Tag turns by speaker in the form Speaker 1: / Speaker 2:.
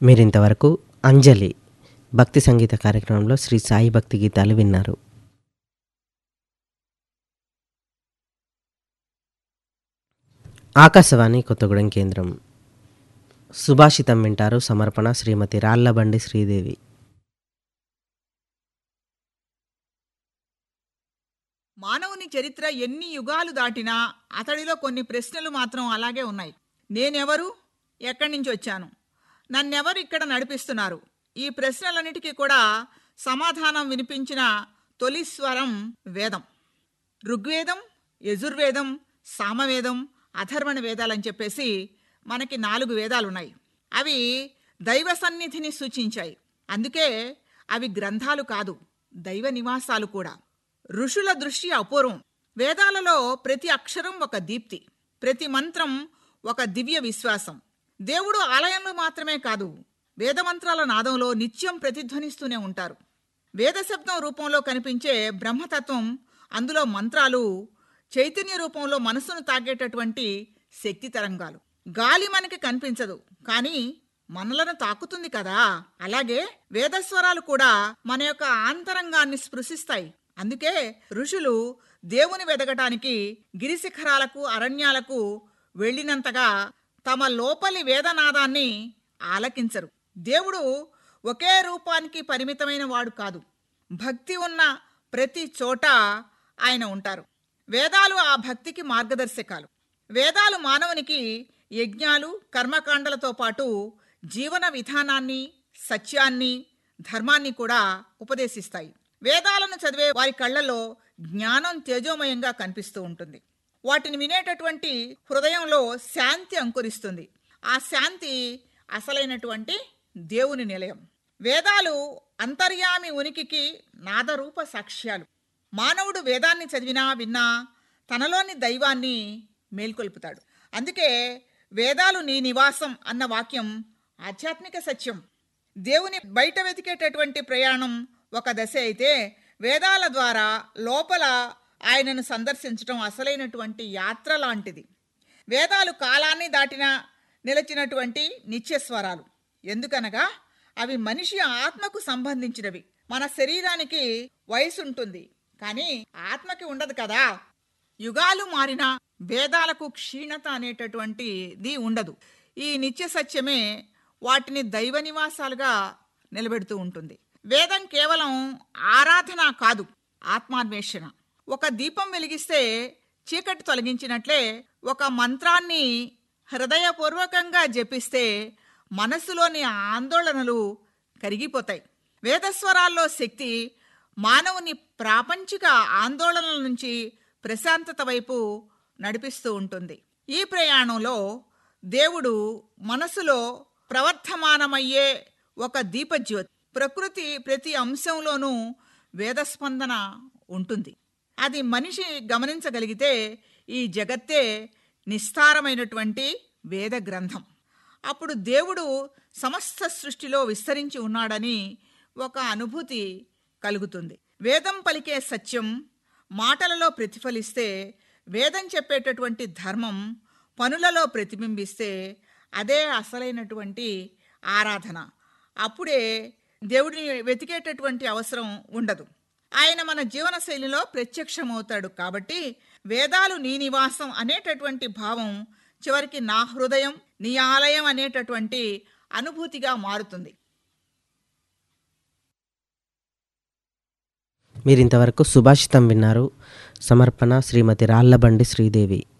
Speaker 1: మీరింతవరకు అంజలి భక్తి సంగీత కార్యక్రమంలో శ్రీ సాయి భక్తి గీతాలు విన్నారు ఆకాశవాణి కొత్తగూడెం కేంద్రం సుభాషితం వింటారు సమర్పణ శ్రీమతి రాళ్లబండి శ్రీదేవి
Speaker 2: మానవుని చరిత్ర ఎన్ని యుగాలు దాటినా అతడిలో కొన్ని ప్రశ్నలు మాత్రం అలాగే ఉన్నాయి నేనెవరు ఎక్కడి నుంచి వచ్చాను నన్నెవరు ఇక్కడ నడిపిస్తున్నారు ఈ ప్రశ్నలన్నిటికీ కూడా సమాధానం వినిపించిన తొలి స్వరం వేదం ఋగ్వేదం యజుర్వేదం సామవేదం అథర్వణ వేదాలని చెప్పేసి మనకి నాలుగు వేదాలు ఉన్నాయి అవి దైవ సన్నిధిని సూచించాయి అందుకే అవి గ్రంథాలు కాదు దైవ నివాసాలు కూడా ఋషుల దృష్టి అపూర్వం వేదాలలో ప్రతి అక్షరం ఒక దీప్తి ప్రతి మంత్రం ఒక దివ్య విశ్వాసం దేవుడు ఆలయంలో మాత్రమే కాదు వేదమంత్రాల నాదంలో నిత్యం ప్రతిధ్వనిస్తూనే ఉంటారు వేద శబ్దం రూపంలో కనిపించే బ్రహ్మతత్వం అందులో మంత్రాలు చైతన్య రూపంలో మనసును తాగేటటువంటి శక్తి తరంగాలు గాలి మనకి కనిపించదు కానీ మనలను తాకుతుంది కదా అలాగే వేదస్వరాలు కూడా మన యొక్క ఆంతరంగాన్ని స్పృశిస్తాయి అందుకే ఋషులు దేవుని వెదగటానికి గిరిశిఖరాలకు అరణ్యాలకు వెళ్ళినంతగా తమ లోపలి వేదనాదాన్ని ఆలకించరు దేవుడు ఒకే రూపానికి పరిమితమైన వాడు కాదు భక్తి ఉన్న ప్రతి చోట ఆయన ఉంటారు వేదాలు ఆ భక్తికి మార్గదర్శకాలు వేదాలు మానవునికి యజ్ఞాలు కర్మకాండలతో పాటు జీవన విధానాన్ని సత్యాన్ని ధర్మాన్ని కూడా ఉపదేశిస్తాయి వేదాలను చదివే వారి కళ్ళలో జ్ఞానం తేజోమయంగా కనిపిస్తూ ఉంటుంది వాటిని వినేటటువంటి హృదయంలో శాంతి అంకురిస్తుంది ఆ శాంతి అసలైనటువంటి దేవుని నిలయం వేదాలు అంతర్యామి ఉనికికి నాదరూప సాక్ష్యాలు మానవుడు వేదాన్ని చదివినా విన్నా తనలోని దైవాన్ని మేల్కొల్పుతాడు అందుకే వేదాలు నీ నివాసం అన్న వాక్యం ఆధ్యాత్మిక సత్యం దేవుని బయట వెతికేటటువంటి ప్రయాణం ఒక దశ అయితే వేదాల ద్వారా లోపల ఆయనను సందర్శించడం అసలైనటువంటి యాత్ర లాంటిది వేదాలు కాలాన్ని దాటిన నిలిచినటువంటి నిత్యస్వరాలు ఎందుకనగా అవి మనిషి ఆత్మకు సంబంధించినవి మన శరీరానికి వయసు ఉంటుంది కానీ ఆత్మకి ఉండదు కదా యుగాలు మారిన వేదాలకు క్షీణత అనేటటువంటిది ఉండదు ఈ నిత్య సత్యమే వాటిని దైవ నివాసాలుగా నిలబెడుతూ ఉంటుంది వేదం కేవలం ఆరాధన కాదు ఆత్మాన్వేషణ ఒక దీపం వెలిగిస్తే చీకటి తొలగించినట్లే ఒక మంత్రాన్ని హృదయపూర్వకంగా జపిస్తే మనసులోని ఆందోళనలు కరిగిపోతాయి వేదస్వరాల్లో శక్తి మానవుని ప్రాపంచిక ఆందోళనల నుంచి ప్రశాంతత వైపు నడిపిస్తూ ఉంటుంది ఈ ప్రయాణంలో దేవుడు మనసులో ప్రవర్ధమానమయ్యే ఒక దీపజ్యోతి ప్రకృతి ప్రతి అంశంలోనూ వేదస్పందన ఉంటుంది అది మనిషి గమనించగలిగితే ఈ జగత్తే నిస్తారమైనటువంటి వేద గ్రంథం అప్పుడు దేవుడు సమస్త సృష్టిలో విస్తరించి ఉన్నాడని ఒక అనుభూతి కలుగుతుంది వేదం పలికే సత్యం మాటలలో ప్రతిఫలిస్తే వేదం చెప్పేటటువంటి ధర్మం పనులలో ప్రతిబింబిస్తే అదే అసలైనటువంటి ఆరాధన అప్పుడే దేవుడిని వెతికేటటువంటి అవసరం ఉండదు ఆయన మన జీవన శైలిలో ప్రత్యక్షమవుతాడు కాబట్టి వేదాలు నీ నివాసం అనేటటువంటి భావం చివరికి నా హృదయం నీ ఆలయం అనేటటువంటి అనుభూతిగా మారుతుంది
Speaker 1: మీరింతవరకు సుభాషితం విన్నారు సమర్పణ శ్రీమతి రాళ్లబండి శ్రీదేవి